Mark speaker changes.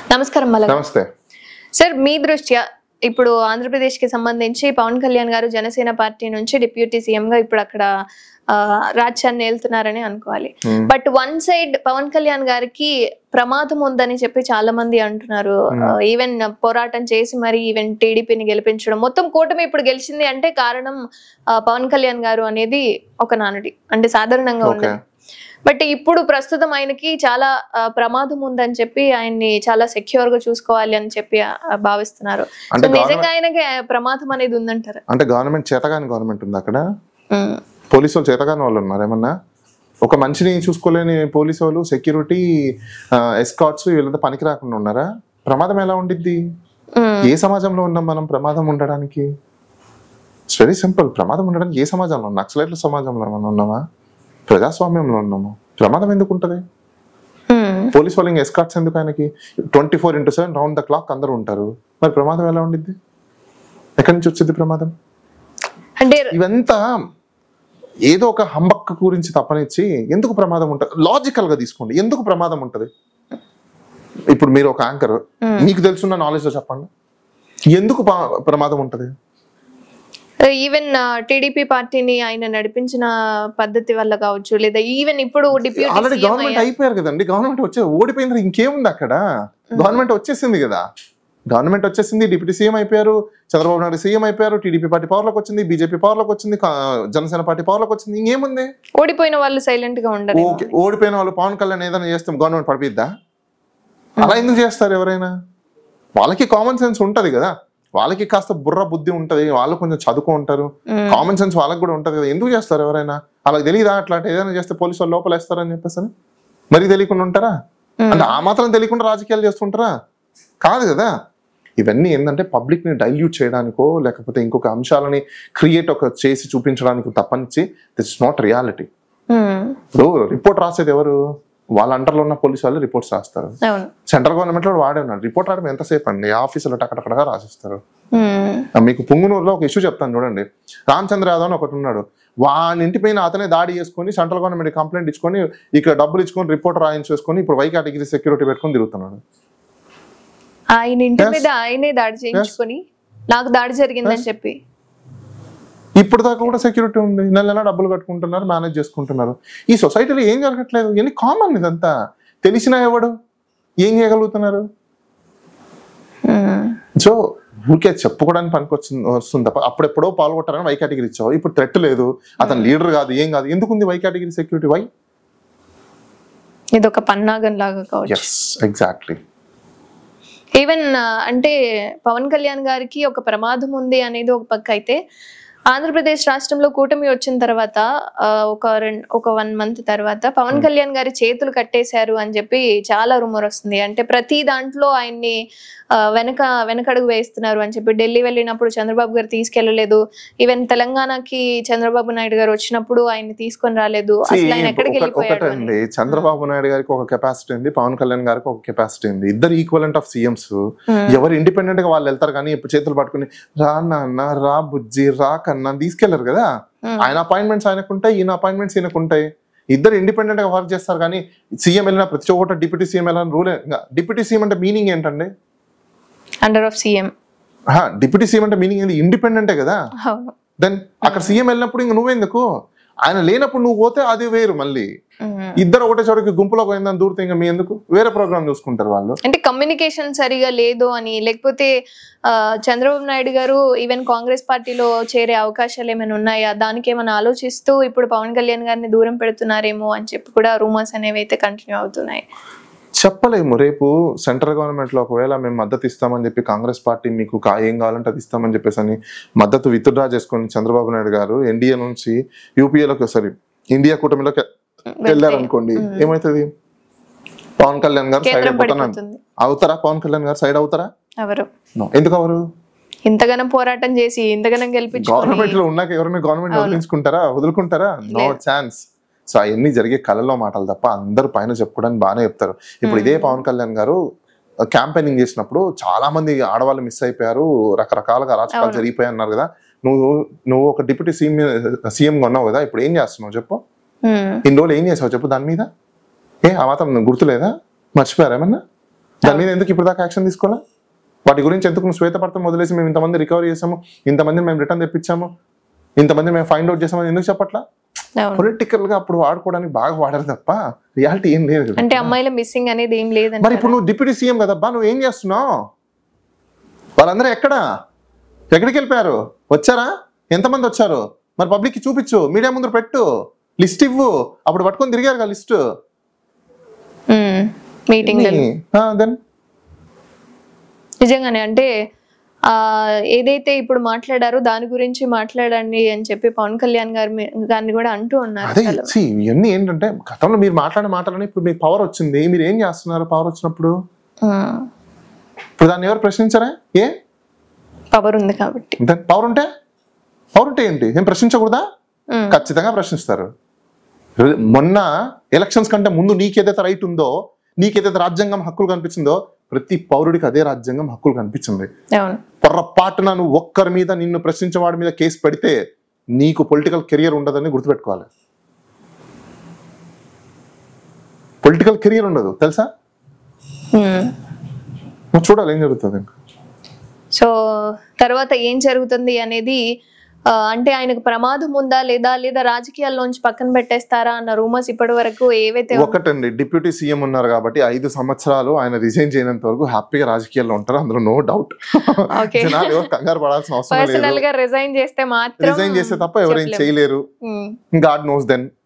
Speaker 1: నమస్కారం మలగ
Speaker 2: నమస్తే
Speaker 1: సార్ మీ దృష్ట్యా ఇప్పుడు ఆంధ్రప్రదేశ్ కి సంబంధించి పవన్ కళ్యాణ్ గారు జనసేన పార్టీ నుంచి డిప్యూటీ సీఎం గా ఇప్పుడు అక్కడ ఆ, రాజ్యాన్ని ఏళ్తున్నారని అనుకోవాలి
Speaker 2: Hmm.
Speaker 1: But one side Pawan Kalyan గారికి ప్రమాదం ఉందని చెప్పి చాలా మంది అంటున్నారు ఈవెన్ పోరాటం చేసి మరి ఈవెన్ టీడీపీని గెలిపించడం మొత్తం కూటమి ఇప్పుడు గెలిచింది అంటే కారణం ఆ, పవన్ కళ్యాణ్ గారు అనేది ఒక నానుడి అంటే సాధారణంగా
Speaker 2: ఓకే
Speaker 1: ఉన్నది బట్ ఇప్పుడు ప్రస్తుతం ఆయనకి చాలా ఆ, ప్రమాదం ఉందని చెప్పి ఆయన్ని చాలా సెక్యూర్ గా చూసుకోవాలి అని చెప్పి ఆ, భావిస్తున్నారు
Speaker 2: అంటే
Speaker 1: So,
Speaker 2: గవర్నమెంట్
Speaker 1: నిజంగా ఆయనకి ప్రమాదం అనేది ఉందంటారు
Speaker 2: అంటే గవర్నమెంట్ చేతగాని గవర్నమెంట్ ఉంది అక్కడ పోలీసు వాళ్ళు చేతగాని వాళ్ళు ఉన్నారు ఏమన్నా ఒక మనిషిని చూసుకోలేని పోలీసు వాళ్ళు సెక్యూరిటీ ఎస్కాట్స్ వీళ్ళంతా పనికి రాకుండా ఉన్నారా ప్రమాదం ఎలా ఉండిద్ది ఏ సమాజంలో ఉన్నాం మనం ప్రమాదం ఉండడానికి ఇట్స్ వెరీ సింపుల్ ప్రమాదం ఉండడానికి ఏ సమాజంలో ఉన్నాం నక్సలైట్ల సమాజంలో మనం ఉన్నామా ప్రజాస్వామ్యంలో ఉన్నాము ప్రమాదం ఎందుకు ఉంటుంది పోలీస్ వాళ్ళకి ఎస్కాట్స్ ఎందుకు ఆయనకి twenty four into seven round the clock అందరూ ఉంటారు మరి ప్రమాదం ఎలా ఉండిద్ది ఎక్కడి నుంచి వచ్చింది ప్రమాదం
Speaker 1: అంటే
Speaker 2: ఇవంతా ఏదో ఒక హంబక్క గురించి తప్పనిచ్చి ఎందుకు ప్రమాదం ఉంటుంది లాజికల్ గా తీసుకోండి ఎందుకు ప్రమాదం ఉంటది ఇప్పుడు మీరు ఒక యాంకర్
Speaker 1: Hmm.
Speaker 2: మీకు తెలుసున్న నాలెడ్జ్ లో చెప్పండి ఎందుకు ప- ప్రమాదం ఉంటది
Speaker 1: ఈవెన్ టీడీపీ పార్టీని ఆయన నడిపించిన పద్ధతి వల్ల కావచ్చు లేదా ఈవెన్ ఇప్పుడు డిప్యూటీ
Speaker 2: ఆల్రెడీ గవర్నమెంట్ అయిపోయారు కదండి గవర్నమెంట్ వచ్చే ఓడిపోయింది ఇంకేముంది అక్కడ గవర్నమెంట్ వచ్చేసింది కదా గవర్నమెంట్ వచ్చేసింది డిప్యూటీ సీఎం అయిపోయారు చంద్రబాబు నాయుడు సీఎం అయిపోయారు టీడీపీ పార్టీ పవర్లోకి వచ్చింది బీజేపీ పవర్లోకి వచ్చింది కా- జనసేన పార్టీ పవర్లోకి వచ్చింది ఇంకేముంది
Speaker 1: ఓడిపోయిన వాళ్ళు సైలెంట్ గా ఉండరు
Speaker 2: ఓకే ఓడిపోయిన వాళ్ళు పవన్ కళ్యాణ్ ఏదైనా చేస్తాం గవర్నమెంట్ పడిపిద్దా అలా ఎందుకు చేస్తారు ఎవరైనా వాళ్ళకి కామన్ సెన్స్ ఉంటది కదా వాళ్ళకి కాస్త బుర్ర బుద్ధి ఉంటది వాళ్ళు కొంచెం చదువుకో ఉంటారు కామన్ సెన్స్ వాళ్ళకి కూడా ఉంటది కదా ఎందుకు చేస్తారు ఎవరైనా వాళ్ళకి తెలియదా అట్లాంటి ఏదైనా చేస్తే పోలీసు వాళ్ళు లోపల వేస్తారని చెప్పేసి అని? మరి తెలియకుండా ఉంటారా అంటే ఆ మాత్రం తెలియకుండా రాజకీయాలు చేస్తుంటారా కాదు కదా ఇవన్నీ ఏంటంటే పబ్లిక్ ని డైల్యూట్ చేయడానికో లేకపోతే ఇంకొక అంశాలని క్రియేట్ ఒక చేసి చూపించడానికి తప్పనిచ్చి దిట్స్ నాట్ రియాలిటీ ఇప్పుడు రిపోర్ట్ రాసేది ఎవరు వాళ్ళ అండర్లో ఉన్న పోలీసు వాళ్ళు రిపోర్ట్స్ రాస్తారు
Speaker 1: అవును
Speaker 2: సెంట్రల్ గవర్నమెంట్ లో వాడే ఉన్నాడు రిపోర్ట్ రాయడం ఎంతసేపు అండి ఆఫీసులో టకటకటగా రాసిస్తారు
Speaker 1: ఉమ్.
Speaker 2: ఆ మీకు పుంగునూరులో ఒక ఇష్యూ చెప్తాను చూడండి రామచంద్ర యాదవ్ అని ఒకటి ఉన్నాడు వాని ఇంటి పైన అతనే దాడి చేసుకొని సెంట్రల్ గవర్నమెంట్ కంప్లైంట్ ఇచ్చుకొని ఇక్కడ డబ్బులు ఇచ్చుకొని రిపోర్ట్ రాయించేసుకొని ఇప్పుడు వై కేటగిరీ సెక్యూరిటీ పెట్టుకొని తిరుగుతున్నాడు
Speaker 1: ఆయన ఇంటి
Speaker 2: Yes.
Speaker 1: మీద ఆయనే దాడి చేయించుకొని నాకు దాడి జరిగిందని చెప్పి
Speaker 2: ఇప్పుడు దాకా కూడా సెక్యూరిటీ ఉంది నెల నెల డబ్బులు కట్టుకుంటున్నారు మేనేజ్ చేసుకుంటున్నారు ఈ సొసైటీలో ఏం జరగట్లేదు ఎన్ని కామన్ ఇదంతా తెలిసినా ఎవడు ఏం చేయగలుగుతున్నారు
Speaker 1: ఉమ్.
Speaker 2: సో ఊరికే చెప్పుకోవడానికి పనికి వచ్చింది వస్తుంది తప్ప అప్పుడెప్పుడో పాల్గొట్టారని వై కేటగిరీ ఇచ్చావు ఇప్పుడు థ్రెట్ లేదు అతను లీడర్ కాదు ఏం కాదు ఎందుకు ఉంది వై కేటగిరీ సెక్యూరిటీ వై
Speaker 1: ఇది ఒక పన్నాగం లాగా కావచ్చు
Speaker 2: ఎస్ ఎగ్జాక్ట్లీ
Speaker 1: ఈవెన్ అంటే పవన్ కళ్యాణ్ గారికి ఒక ప్రమాదం ఉంది అనేది ఒక పక్క అయితే ఆంధ్రప్రదేశ్ రాష్ట్రంలో కూటమి వచ్చిన తర్వాత ఆ, ఒక రెండు ఒక వన్ మంత్ తర్వాత పవన్ కళ్యాణ్ గారి చేతులు కట్టేశారు అని చెప్పి చాలా రూమర్ వస్తుంది అంటే ప్రతి దాంట్లో ఆయన్ని ఆ, వెనక వెనకడుగు వేస్తున్నారు అని చెప్పి ఢిల్లీ వెళ్ళినప్పుడు చంద్రబాబు గారు తీసుకెళ్లలేదు ఈవెన్ తెలంగాణకి చంద్రబాబు నాయుడు గారు వచ్చినప్పుడు ఆయన్ని తీసుకొని రాలేదు అసలు ఆయన ఎక్కడికి వెళ్ళిపోయాడు అని.
Speaker 2: ఒకటండి చంద్రబాబు నాయుడు గారికి ఒక కెపాసిటీ ఉంది పవన్ కళ్యాణ్ గారికి ఒక కెపాసిటీ ఉంది ఇద్దరు ఈక్వలెంట్ ఆఫ్ సీఎంస్
Speaker 1: Hmm.
Speaker 2: ఎవరు ఇండిపెండెంట్ గా వాళ్ళు వెళ్తారు కానీ ఇప్పుడు చేతులు పట్టుకుని రా నాన్న రా బుజ్జి రా కన్నా తీసుకెళ్లరు కదా
Speaker 1: Hmm.
Speaker 2: ఆయన అపాయింట్మెంట్స్ ఆయనకు ఉంటాయి ఈయన అపాయింట్మెంట్స్ ఈయనకు ఉంటాయి ఇద్దరు ఇండిపెండెంట్ గా వర్క్ చేస్తారు కానీ సీఎం వెళ్ళిన ప్రతి చోట డిప్యూటీ సీఎం వెళ్ళిన రూల్ డిప్యూటీ సీఎం అంటే మీనింగ్ ఏంటండి
Speaker 1: under of CM
Speaker 2: deputy CM అంటే మీనింగ్ ఏంది ఇండిపెండెంటే కదా
Speaker 1: అవును
Speaker 2: దెన్ అక్కడ సీఎం వెళ్ళినప్పుడు ఇంక నువ్వెందుకు ఆయన లేనప్పుడు నువ్వు పోతే అది వేరు మళ్ళీ
Speaker 1: ఉమ్.
Speaker 2: ఇద్దరు ఒకటే చోటకి గుంపులో పోయిందని దూరితే ఇంకా మీ ఎందుకు వేరే ప్రోగ్రామ్ చూసుకుంటారు వాళ్ళు
Speaker 1: అంటే కమ్యూనికేషన్ సరిగా లేదు అని లేకపోతే ఆ, చంద్రబాబు నాయుడు గారు ఈవెన్ కాంగ్రెస్ పార్టీలో చేరే అవకాశాలు ఏమైనా ఉన్నాయా దానికి ఏమైనా ఆలోచిస్తూ ఇప్పుడు పవన్ కళ్యాణ్ గారిని దూరం పెడుతున్నారేమో అని చెప్పి కూడా రూమర్స్ అనేవి అయితే కంటిన్యూ అవుతున్నాయి
Speaker 2: చెప్పలేము రేపు సెంట్రల్ గవర్నమెంట్ లో ఒకవేళ మేము మద్దతు ఇస్తామని చెప్పి కాంగ్రెస్ పార్టీ మీకు కా- ఏం కావాలంటే అది ఇస్తామని చెప్పేసి అని మద్దతు విత్డ్రా చేసుకొని చంద్రబాబు నాయుడు గారు ఎన్డీఏ నుంచి యూపీఏలోకి సారీ ఇండియా కూటమిలోకి వెళ్ళారు అనుకోండి ఏమైతుంది పవన్ కళ్యాణ్ గారు సైడ్
Speaker 1: కేంద్రం
Speaker 2: అయిపోతాను
Speaker 1: పడిపోతుంది
Speaker 2: అవుతారా పవన్ కళ్యాణ్ గారు సైడ్ అవుతారా
Speaker 1: ఎవరు
Speaker 2: No. ఎందుకు అవరు
Speaker 1: ఇంతగానం పోరాటం చేసి ఇంతగానం గెలిపించుకొని
Speaker 2: గవర్నమెంట్ లో ఉన్నాక ఎవరైనా గవర్నమెంట్ వదిలించుకుంటారా వదులుకుంటారా నో ఛాన్స్ సో అవన్నీ జరిగే కళలో మాటలు తప్ప అందరూ పైన చెప్పుకోవడానికి బాగానే చెప్తారు ఇప్పుడు ఇదే పవన్ కళ్యాణ్ గారు క్యాంపెయినింగ్ చేసినప్పుడు చాలా మంది ఆడవాళ్ళు మిస్ అయిపోయారు రకరకాలుగా అరాచకాలు
Speaker 1: అవును.
Speaker 2: జరిగిపోయాయి అన్నారు కదా నువ్వు నువ్వు ఒక డిప్యూటీ సీఎం సీఎం ఉన్నావు కదా ఇప్పుడు ఏం చేస్తున్నావు చెప్పు
Speaker 1: ఉమ్.
Speaker 2: ఇన్ని రోజులు ఏం చేసావు చెప్పు దాని మీద ఏ ఆ మాత్రం గుర్తులేదా మర్చిపోయారా ఏమన్నా దాని మీద ఎందుకు ఇప్పుడు దాకా యాక్షన్ తీసుకోవాలా వాటి గురించి ఎందుకు నువ్వు శ్వేతపడతాం వదిలేసి మేము ఇంతమంది రికవరీ చేసాము ఇంతమంది మేము రిటర్న్ తెప్పించాము ఇంతమంది మేము ఫైండ్ అవుట్ చేసామని ఎందుకు చెప్పట్లా
Speaker 1: అవును
Speaker 2: పొలిటికల్ గా అప్పుడు వాడుకోవడానికి బాగా వాడారు తప్ప రియాలిటీ ఏం లేదు కదా.
Speaker 1: అంటే అమ్మాయిల మిస్సింగ్ అనేది ఏం
Speaker 2: మరి
Speaker 1: లేదంటే
Speaker 2: ఇప్పుడు నువ్వు డిప్యూటీ సీఎం కదబ్బా నువ్వు ఏం చేస్తున్నావు వాళ్ళందరూ ఎక్కడ ఎక్కడికి వెళ్ళిపోయారు వచ్చారా ఎంతమంది వచ్చారు మరి పబ్లిక్ కి చూపించు మీడియా ముందు పెట్టు లిస్ట్ ఇవ్వు అప్పుడు పట్టుకొని తిరిగారు కదా లిస్ట్
Speaker 1: మీటింగ్
Speaker 2: దెన్
Speaker 1: నిజంగానే అంటే ఆ ఏదైతే ఇప్పుడు మాట్లాడారో దాని గురించి మాట్లాడండి అని చెప్పి పవన్ కళ్యాణ్ గారి మీ- గారిని కూడా అంటూ ఉన్నారు
Speaker 2: అదే
Speaker 1: అసలు.
Speaker 2: see, ఇవన్నీ ఏంటంటే గతంలో మీరు మాట్లాడే మాటలని ఇప్పుడు మీకు పవర్ వచ్చింది మీరు ఏం చేస్తున్నారు పవర్ వచ్చినప్పుడు
Speaker 1: ఉమ్,
Speaker 2: ఇప్పుడు దాన్ని ఎవరు ప్రశ్నించారా ఏ
Speaker 1: పవర్ ఉంది కాబట్టి
Speaker 2: పవర్ ఉంటే పవర్ ఉంటే ఏంటి ఏం ప్రశ్నించకూడదా
Speaker 1: ఉమ్,
Speaker 2: ఖచ్చితంగా ప్రశ్నిస్తారు మొన్న ఎలక్షన్స్ కంటే ముందు నీకేదైతే రైట్ ఉందో నీకేదైతే రాజ్యాంగం హక్కులు కనిపించిందో ప్రతి పౌరుడికి అదే రాజ్యాంగం హక్కులు కనిపించింది
Speaker 1: అవును
Speaker 2: పొర్రపాటున నువ్వు ఒక్కరి మీద నిన్ను ప్రశ్నించే వాడి మీద కేసు పెడితే నీకు పొలిటికల్ కెరియర్ ఉండదని గుర్తుపెట్టుకోవాలి పొలిటికల్ కెరియర్ ఉండదు తెలుసా
Speaker 1: ఉమ్.
Speaker 2: నువ్వు చూడాలి ఏం జరుగుతుంది ఇంకా
Speaker 1: సో తర్వాత ఏం జరుగుతుంది అనేది ఆ, అంటే ఆయనకు ప్రమాదం ఉందా లేదా లేదా రాజకీయాల్లోంచి పక్కన పెట్టేస్తారా అన్న రూమర్స్ ఇప్పటి వరకు ఏవైతే
Speaker 2: ఒకటండి డిప్యూటీ సీఎం ఉన్నారు కాబట్టి ఐదు సంవత్సరాలు ఆయన రిజైన్ చేయనంత వరకు హ్యాపీగా రాజకీయాల్లో ఉంటారు అందులో నో డౌట్
Speaker 1: ఓకే
Speaker 2: జనాలు ఎవరు కంగారు పడాల్సిన అవసరం
Speaker 1: పర్సనల్
Speaker 2: లేదు
Speaker 1: గా రిజైన్ చేస్తే మాత్రం
Speaker 2: రిజైన్ చేస్తే తప్ప ఎవరేం
Speaker 1: చెప్పలేము.
Speaker 2: చేయలేరు
Speaker 1: ఉమ్,
Speaker 2: గాడ్ నోస్ దెన్